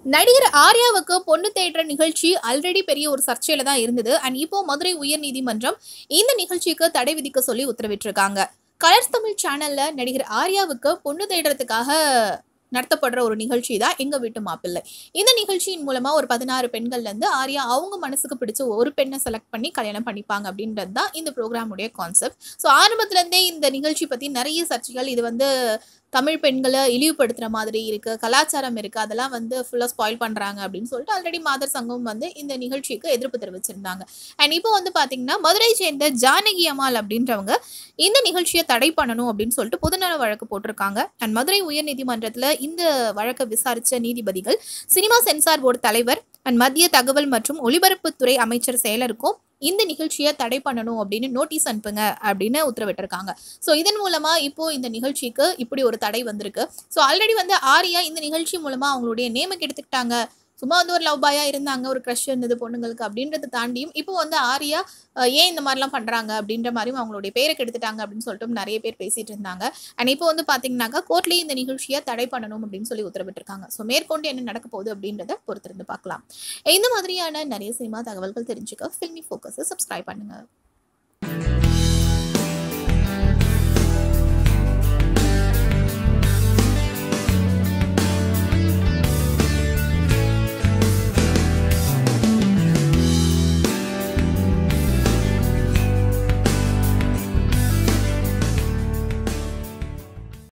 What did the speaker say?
நடிகர் ஆர்யாவுக்கு பொண்ணு தேடுற நிகழ்ச்சி ஆல்ரெடி பெரிய ஒரு சர்ச்சையில தான் இருந்தது அண்ட் இப்போ மதுரை உயர்நீதிமன்றம் இந்த நிகழ்ச்சிக்கு தடை விதிக்க சொல்லி உத்தரவிட்டிருக்காங்க கலர்ஸ் தமிழ் சேனல்ல நடிகர் ஆர்யாவுக்கு பொண்ணு தேடுறதுக்காக நடத்தப்படுற ஒரு நிகழ்ச்சி தான் எங்க வீட்டு மாப்பிள்ளை இந்த நிகழ்ச்சியின் மூலமா ஒரு பதினாறு பெண்கள்ல இருந்து ஆர்யா அவங்க மனசுக்கு பிடிச்ச ஒரு பெண்ணை செலக்ட் பண்ணி கல்யாணம் பண்ணிப்பாங்க அப்படின்றது தான் இந்த ப்ரோக்ராமுடைய கான்செப்ட் ஸோ ஆரம்பத்துல இருந்தே இந்த நிகழ்ச்சி பத்தி நிறைய சர்ச்சைகள் இது வந்து தமிழ் பெண்களை இழிவுபடுத்துற மாதிரி இருக்கு கலாச்சாரம் இருக்கு அதெல்லாம் வந்து ஃபுல்லா ஸ்பாயில் பண்றாங்க அப்படின்னு சொல்லிட்டு ஆல்ரெடி மாதர் சங்கம் வந்து இந்த நிகழ்ச்சிக்கு எதிர்ப்பு தெரிவிச்சிருந்தாங்க அண்ட் இப்போ வந்து பாத்தீங்கன்னா மதுரை சேர்ந்த ஜானகி அம்மாள் அப்படின்றவங்க இந்த நிகழ்ச்சியை தடை பண்ணணும் அப்படின்னு சொல்லிட்டு பொதுநல வழக்கு போட்டிருக்காங்க அண்ட் மதுரை உயர்நீதிமன்றத்துல இந்த வழக்கை விசாரிச்ச நீதிபதிகள் சினிமா சென்சார் போர்டு தலைவர் அண்ட் மத்திய தகவல் மற்றும் ஒலிபரப்புத்துறை அமைச்சர் செயலருக்கும் இந்த நிகழ்ச்சியை தடை பண்ணணும் அப்படின்னு நோட்டீஸ் அனுப்புங்க அப்படின்னு உத்தரவிட்டிருக்காங்க ஸோ இதன் மூலமா இப்போ இந்த நிகழ்ச்சிக்கு இப்படி ஒரு தடை வந்திருக்கு ஸோ ஆல்ரெடி வந்து ஆர்யா இந்த நிகழ்ச்சி மூலமா அவங்களுடைய நேமுக்கு எடுத்துக்கிட்டாங்க சும்மா வந்து ஒரு லவ் பாயா இருந்தாங்க ஒரு க்ரஷ் இருந்தது பொண்ணுங்களுக்கு அப்படின்றத தாண்டியும் இப்போ வந்து ஆர்யா அஹ், ஏன் இந்த மாதிரிலாம் பண்றாங்க அப்படின்ற மாதிரியும் அவங்களுடைய பேரை கெடுத்துட்டாங்க அப்படின்னு சொல்லிட்டு நிறைய பேர் பேசிட்டு இருந்தாங்க அண்ட் இப்போ வந்து பாத்தீங்கன்னாக்கா கோர்ட்லயே இந்த நிகழ்ச்சியை தடை பண்ணணும் அப்படின்னு சொல்லி உத்தரவிட்டிருக்காங்க ஸோ மேற்கொண்டு என்ன நடக்க போகுது அப்படின்றத பொறுத்திருந்து பார்க்கலாம் இந்த மாதிரியான நிறைய சினிமா தகவல்கள் தெரிஞ்சுக்க ஃபில்மி ஃபோக்கஸை சப்ஸ்கிரைப் பண்ணுங்க